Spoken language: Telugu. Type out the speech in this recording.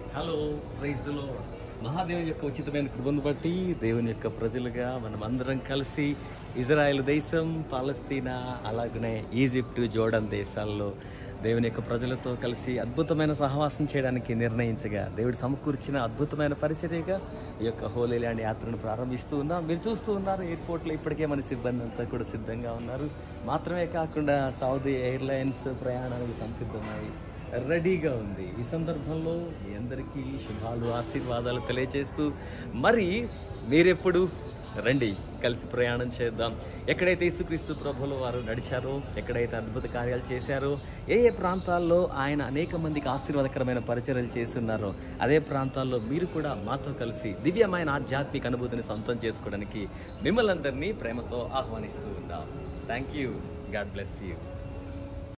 హలో ప్రైజ్లో మహాదేవుని యొక్క ఉచితమైన కృపను బట్టి దేవుని యొక్క ప్రజలుగా మనం అందరం కలిసి ఇజ్రాయెల్ దేశం పాలస్తీనా అలాగనే ఈజిప్ట్ జోర్డన్ దేశాల్లో దేవుని యొక్క ప్రజలతో కలిసి అద్భుతమైన సహవాసం చేయడానికి నిర్ణయించగా దేవుడు సమకూర్చిన అద్భుతమైన పరిచర్యగా ఈ యొక్క హోలీ ల్యాండ్ యాత్రను ప్రారంభిస్తూ ఉన్నాం మీరు చూస్తూ ఉన్నారు ఎయిర్పోర్ట్లో ఇప్పటికే మన సిబ్బంది అంతా కూడా సిద్ధంగా ఉన్నారు మాత్రమే కాకుండా సౌదీ ఎయిర్లైన్స్ ప్రయాణానికి సంసిద్ధమై రెడీగా ఉంది ఈ సందర్భంలో మీ అందరికీ శుభాలు ఆశీర్వాదాలు తెలియజేస్తూ మరి మీరెప్పుడు రండి కలిసి ప్రయాణం చేద్దాం ఎక్కడైతే యేసుక్రీస్తు ప్రభులు వారు నడిచారో ఎక్కడైతే అద్భుత కార్యాలు చేశారో ఏ ఏ ప్రాంతాల్లో ఆయన అనేక మందికి ఆశీర్వాదకరమైన పరిచర్యలు చేస్తున్నారో అదే ప్రాంతాల్లో మీరు కూడా మాతో కలిసి దివ్యమైన ఆధ్యాత్మిక అనుభూతిని సొంతం చేసుకోవడానికి మిమ్మల్ని అందరినీ ప్రేమతో ఆహ్వానిస్తూ ఉందాం thank you God bless you